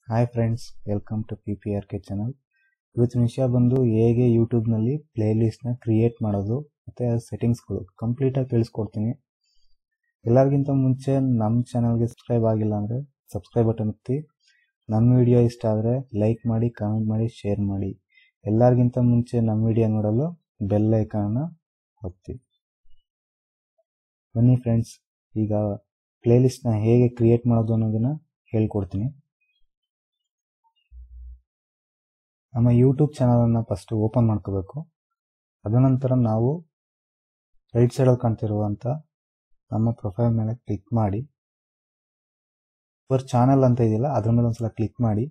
hi friends welcome to P P R K channel ಇವತ್ತಿನ ವಿಷಯ ಬಂದು ಹೇಗೆ ಯೂಟ್ಯೂಬ್ನಲ್ಲಿ ಪ್ಲೇಲಿಸ್ಟ್ನ ಕ್ರಿಯೇಟ್ ಮಾಡೋದು ಮತ್ತು ಸೆಟ್ಟಿಂಗ್ಸ್ಗಳು ಕಂಪ್ಲೀಟಾಗಿ ತಿಳಿಸ್ಕೊಡ್ತೀನಿ ಎಲ್ಲರಿಗಿಂತ ಮುಂಚೆ ನಮ್ಮ ಚಾನಲ್ಗೆ ಸಬ್ಸ್ಕ್ರೈಬ್ ಆಗಿಲ್ಲ ಅಂದರೆ ಸಬ್ಸ್ಕ್ರೈಬ್ ಬಟನ್ ಒತ್ತಿ ನಮ್ಮ ವಿಡಿಯೋ ಇಷ್ಟ ಆದರೆ ಲೈಕ್ ಮಾಡಿ ಕಾಮೆಂಟ್ ಮಾಡಿ ಶೇರ್ ಮಾಡಿ ಎಲ್ಲರಿಗಿಂತ ಮುಂಚೆ ನಮ್ಮ ವಿಡಿಯೋ ನೋಡಲು ಬೆಲ್ ಐಕಾನ್ನ ಒತ್ತಿ ಬನ್ನಿ ಫ್ರೆಂಡ್ಸ್ ಈಗ ಪ್ಲೇಲಿಸ್ಟ್ನ ಹೇಗೆ ಕ್ರಿಯೇಟ್ ಮಾಡೋದು ಅನ್ನೋದನ್ನು ಹೇಳ್ಕೊಡ್ತೀನಿ ನಮ್ಮ ಯೂಟ್ಯೂಬ್ ಚಾನಲನ್ನು ಫಸ್ಟ್ ಓಪನ್ ಮಾಡ್ಕೋಬೇಕು ಅದನಂತರ ನಾವು ರೈಟ್ ಸೈಡಲ್ಲಿ ಕಾಣ್ತಿರುವಂಥ ನಮ್ಮ ಪ್ರೊಫೈಲ್ ಮೇಲೆ ಕ್ಲಿಕ್ ಮಾಡಿ ಫರ್ ಚಾನಲ್ ಅಂತ ಇದೆಯಲ್ಲ ಅದ್ರ ಮೇಲೆ ಒಂದ್ಸಲ ಕ್ಲಿಕ್ ಮಾಡಿ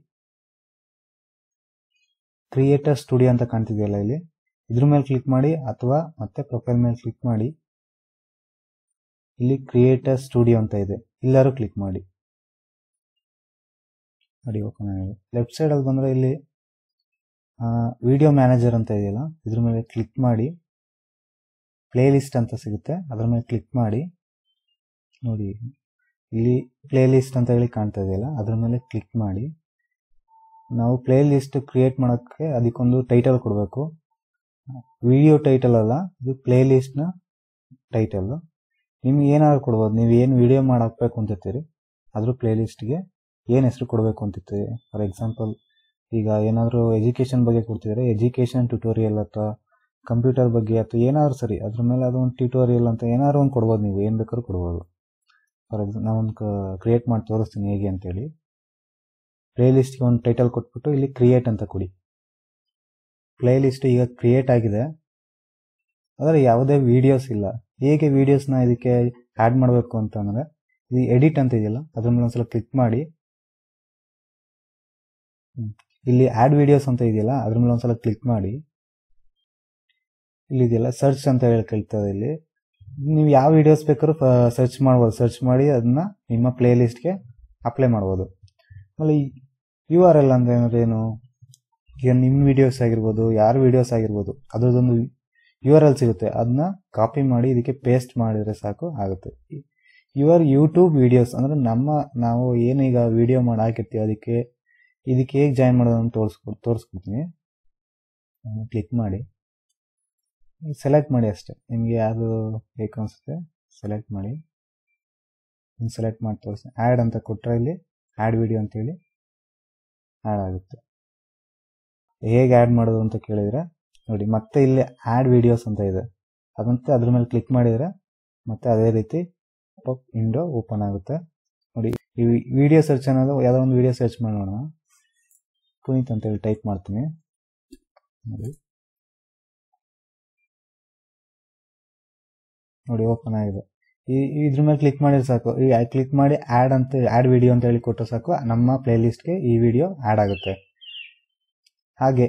ಕ್ರಿಯೇಟರ್ ಸ್ಟುಡಿಯೋ ಅಂತ ಕಾಣ್ತಿದೆಯಲ್ಲ ಇಲ್ಲಿ ಇದ್ರ ಮೇಲೆ ಕ್ಲಿಕ್ ಮಾಡಿ ಅಥವಾ ಮತ್ತೆ ಪ್ರೊಫೈಲ್ ಮೇಲೆ ಕ್ಲಿಕ್ ಮಾಡಿ ಇಲ್ಲಿ ಕ್ರಿಯೇಟರ್ ಸ್ಟುಡಿಯೋ ಅಂತ ಇದೆ ಇಲ್ಲಾರು ಕ್ಲಿಕ್ ಮಾಡಿ ನೋಡಿ ಓಪನ್ ಆಗಿದೆ ಲೆಫ್ಟ್ ಸೈಡಲ್ಲಿ ಬಂದರೆ ಇಲ್ಲಿ ವಿಡಿಯೋ ಮ್ಯಾನೇಜರ್ ಅಂತ ಇದೆಯಲ್ಲ ಇದ್ರ ಮೇಲೆ ಕ್ಲಿಕ್ ಮಾಡಿ ಪ್ಲೇ ಲಿಸ್ಟ್ ಅಂತ ಸಿಗುತ್ತೆ ಅದ್ರ ಮೇಲೆ ಕ್ಲಿಕ್ ಮಾಡಿ ನೋಡಿ ಇಲ್ಲಿ ಪ್ಲೇ ಲಿಸ್ಟ್ ಅಂತ ಹೇಳಿ ಕಾಣ್ತಾ ಇದೆಯಲ್ಲ ಅದ್ರ ಮೇಲೆ ಕ್ಲಿಕ್ ಮಾಡಿ ನಾವು ಪ್ಲೇ ಲಿಸ್ಟ್ ಕ್ರಿಯೇಟ್ ಮಾಡೋಕ್ಕೆ ಅದಕ್ಕೊಂದು ಟೈಟಲ್ ಕೊಡಬೇಕು ವಿಡಿಯೋ ಟೈಟಲ್ ಅಲ್ಲ ಇದು ಪ್ಲೇ ಲಿಸ್ಟ್ನ ಟೈಟಲ್ ನಿಮ್ಗೆ ಏನಾದ್ರು ಕೊಡ್ಬೋದು ನೀವು ಏನು ವಿಡಿಯೋ ಮಾಡಾಕ್ಬೇಕು ಅಂತಿರ್ತೀರಿ ಅದ್ರ ಪ್ಲೇ ಲಿಸ್ಟ್ಗೆ ಏನು ಹೆಸರು ಕೊಡಬೇಕು ಅಂತಿರ್ತೀರಿ ಫಾರ್ ಎಕ್ಸಾಂಪಲ್ ಈಗ ಏನಾದರೂ ಎಜುಕೇಷನ್ ಬಗ್ಗೆ ಕೊಡ್ತಿದ್ರೆ ಎಜುಕೇಷನ್ ಟ್ಯುಟೋರಿಯಲ್ ಅಥವಾ ಕಂಪ್ಯೂಟರ್ ಬಗ್ಗೆ ಅಥವಾ ಏನಾದ್ರು ಸರಿ ಅದ್ರ ಮೇಲೆ ಅದೊಂದು ಟ್ಯುಟೋರಿಯಲ್ ಅಂತ ಏನಾದ್ರು ಒಂದು ಕೊಡ್ಬೋದು ನೀವು ಏನು ಬೇಕಾದ್ರೂ ಕೊಡ್ಬೋದು ಫಾರ್ ಎಕ್ಸಾಂಪಲ್ ನಾವೊಂದು ಕ್ರಿಯೇಟ್ ಮಾಡಿ ತೋರಿಸ್ತೀನಿ ಹೇಗೆ ಅಂತೇಳಿ ಪ್ಲೇ ಲಿಸ್ಟ್ಗೆ ಒಂದು ಟೈಟಲ್ ಕೊಟ್ಬಿಟ್ಟು ಇಲ್ಲಿ ಕ್ರಿಯೇಟ್ ಅಂತ ಕೊಡಿ ಪ್ಲೇ ಲಿಸ್ಟ್ ಈಗ ಕ್ರಿಯೇಟ್ ಆಗಿದೆ ಆದರೆ ಯಾವುದೇ ವಿಡಿಯೋಸ್ ಇಲ್ಲ ಹೇಗೆ ವಿಡಿಯೋಸ್ನ ಇದಕ್ಕೆ ಆ್ಯಡ್ ಮಾಡಬೇಕು ಅಂತ ಅಂದರೆ ಇದು ಎಡಿಟ್ ಅಂತ ಇದೆಯಲ್ಲ ಅದ್ರ ಮೇಲೆ ಒಂದ್ಸಲ ಕ್ಲಿಕ್ ಮಾಡಿ ಇಲ್ಲಿ ಆ್ಯಡ್ ವಿಡಿಯೋಸ್ ಅಂತ ಇದೆಯಲ್ಲ ಅದ್ರ ಮೇಲೆ ಒಂದ್ಸಲ ಕ್ಲಿಕ್ ಮಾಡಿ ಇಲ್ಲಿ ಇದೆಯಲ್ಲ ಸರ್ಚ್ ಅಂತ ಹೇಳಿ ಕೇಳ್ತದೆ ಇಲ್ಲಿ ನೀವು ಯಾವ ವಿಡಿಯೋಸ್ ಬೇಕಾದ್ರೂ ಸರ್ಚ್ ಮಾಡ್ಬೋದು ಸರ್ಚ್ ಮಾಡಿ ಅದನ್ನ ನಿಮ್ಮ ಪ್ಲೇ ಲಿಸ್ಟ್ಗೆ ಅಪ್ಲೈ ಮಾಡ್ಬೋದು ಆಮೇಲೆ ಯು ಆರ್ ಎಲ್ ಅಂದ್ರೆ ಏನು ಈಗ ನಿಮ್ಮ ವಿಡಿಯೋಸ್ ಆಗಿರ್ಬೋದು ಯಾರ ವಿಡಿಯೋಸ್ ಆಗಿರ್ಬೋದು ಅದ್ರದ್ದೊಂದು ಯು ಆರ್ ಎಲ್ ಸಿಗುತ್ತೆ ಅದನ್ನ ಕಾಪಿ ಮಾಡಿ ಇದಕ್ಕೆ ಪೇಸ್ಟ್ ಮಾಡಿದರೆ ಸಾಕು ಆಗುತ್ತೆ ಯುವರ್ ಯೂಟ್ಯೂಬ್ ವಿಡಿಯೋಸ್ ಅಂದರೆ ನಮ್ಮ ನಾವು ಏನೀಗ ವಿಡಿಯೋ ಮಾಡಿ ಹಾಕಿರ್ತೀವಿ ಅದಕ್ಕೆ ಇದಕ್ಕೆ ಹೇಗೆ ಜಾಯಿನ್ ಮಾಡೋದು ಅಂತ ತೋರಿಸ್ಕೊ ತೋರಿಸ್ಕೊಡ್ತೀನಿ ಕ್ಲಿಕ್ ಮಾಡಿ ಸೆಲೆಕ್ಟ್ ಮಾಡಿ ಅಷ್ಟೇ ನಿಮಗೆ ಯಾವುದು ಬೇಕು ಅನಿಸುತ್ತೆ ಸೆಲೆಕ್ಟ್ ಮಾಡಿ ಸೆಲೆಕ್ಟ್ ಮಾಡಿ ತೋರಿಸಿ ಆ್ಯಡ್ ಅಂತ ಕೊಟ್ಟರೆ ಇಲ್ಲಿ ಆ್ಯಡ್ ವಿಡಿಯೋ ಅಂತೇಳಿ ಆ್ಯಡ್ ಆಗುತ್ತೆ ಹೇಗೆ ಆ್ಯಡ್ ಮಾಡೋದು ಅಂತ ಕೇಳಿದರೆ ನೋಡಿ ಮತ್ತೆ ಇಲ್ಲಿ ಆ್ಯಡ್ ವಿಡಿಯೋಸ್ ಅಂತ ಇದೆ ಅದಂತೆ ಅದ್ರ ಮೇಲೆ ಕ್ಲಿಕ್ ಮಾಡಿದರೆ ಮತ್ತೆ ಅದೇ ರೀತಿ ವಿಂಡೋ ಓಪನ್ ಆಗುತ್ತೆ ನೋಡಿ ಈ ವಿಡಿಯೋ ಸರ್ಚ್ ಅನ್ನೋದು ಯಾವುದೋ ಒಂದು ವಿಡಿಯೋ ಸರ್ಚ್ ಮಾಡೋಣ ಪುನೀತ್ ಅಂತೇಳಿ ಟೈಪ್ ಮಾಡ್ತೀನಿ ನೋಡಿ ನೋಡಿ ಓಪನ್ ಆಗಿದೆ ಈ ಇದ್ರ ಮೇಲೆ ಕ್ಲಿಕ್ ಮಾಡಿದ್ರೆ ಸಾಕು ಈ ಕ್ಲಿಕ್ ಮಾಡಿ ಆ್ಯಡ್ ಅಂತ ಆ್ಯಡ್ ವಿಡಿಯೋ ಅಂತ ಹೇಳಿ ಕೊಟ್ಟರೆ ಸಾಕು ನಮ್ಮ ಪ್ಲೇ ಲಿಸ್ಟ್ಗೆ ಈ ವಿಡಿಯೋ ಆ್ಯಡ್ ಆಗುತ್ತೆ ಹಾಗೆ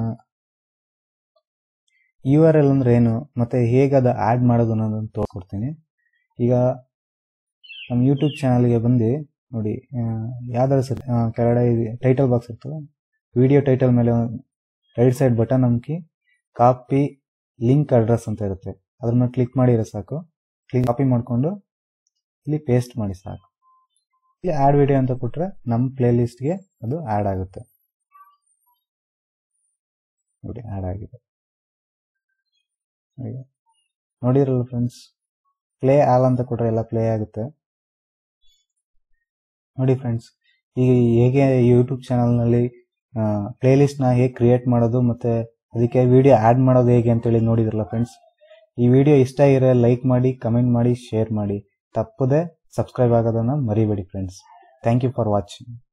ಯು ಆರ್ ಎಲ್ ಅಂದ್ರೆ ಏನು ಮತ್ತೆ ಹೇಗೆ ಅದು ಆ್ಯಡ್ ಮಾಡೋದು ಅನ್ನೋದನ್ನು ತೋರಿಸ್ಕೊಡ್ತೀನಿ ಈಗ ನಮ್ಮ ಯೂಟ್ಯೂಬ್ ಚಾನಲ್ಗೆ ಬಂದು ನೋಡಿ ಯಾವ್ದಾದ್ರು ಸರಿ ಕೆಳಗಡೆ ಟೈಟಲ್ ಬಾಕ್ಸ್ ಇರ್ತದೆ ವಿಡಿಯೋ ಟೈಟಲ್ ಮೇಲೆ ರೈಟ್ ಸೈಡ್ ಬಟನ್ ಅಮ್ಕಿ ಕಾಪಿ ಲಿಂಕ್ ಅಡ್ರೆಸ್ ಅಂತ ಇರುತ್ತೆ ಅದ್ರ ಮೇಲೆ ಕ್ಲಿಕ್ ಮಾಡಿದ್ರೆ ಸಾಕು ಕ್ಲಿಕ್ ಕಾಪಿ ಮಾಡಿಕೊಂಡು ಇಲ್ಲಿ ಪೇಸ್ಟ್ ಮಾಡಿ ಸಾಕು ಇಲ್ಲಿ ಆ್ಯಡ್ ವಿಡಿಯೋ ಅಂತ ಕೊಟ್ಟರೆ ನಮ್ಮ ಪ್ಲೇ ಲಿಸ್ಟ್ಗೆ ಅದು ಆ್ಯಡ್ ಆಗುತ್ತೆ ನೋಡಿ ಆ್ಯಡ್ ಆಗಿದೆ ನೋಡಿರಲ್ಲ ಫ್ರೆಂಡ್ಸ್ ಪ್ಲೇ ಆಲ್ ಅಂತ ಕೊಟ್ಟರೆ ಎಲ್ಲ ಪ್ಲೇ ಆಗುತ್ತೆ ನೋಡಿ ಫ್ರೆಂಡ್ಸ್ ಈಗ ಹೇಗೆ ಯೂಟ್ಯೂಬ್ ಚಾನಲ್ನಲ್ಲಿ ಪ್ಲೇ ಲಿಸ್ಟ್ನ ಹೇಗೆ ಕ್ರಿಯೇಟ್ ಮಾಡೋದು ಮತ್ತು ಅದಕ್ಕೆ ವಿಡಿಯೋ ಆ್ಯಡ್ ಮಾಡೋದು ಹೇಗೆ ಅಂತೇಳಿ ನೋಡಿದ್ರಲ್ಲ ಫ್ರೆಂಡ್ಸ್ ಈ ವಿಡಿಯೋ ಇಷ್ಟ ಆಗಿರೋ ಲೈಕ್ ಮಾಡಿ ಕಮೆಂಟ್ ಮಾಡಿ ಶೇರ್ ಮಾಡಿ ತಪ್ಪದೆ ಸಬ್ಸ್ಕ್ರೈಬ್ ಆಗೋದನ್ನು ಮರಿಬೇಡಿ friends thank you for watching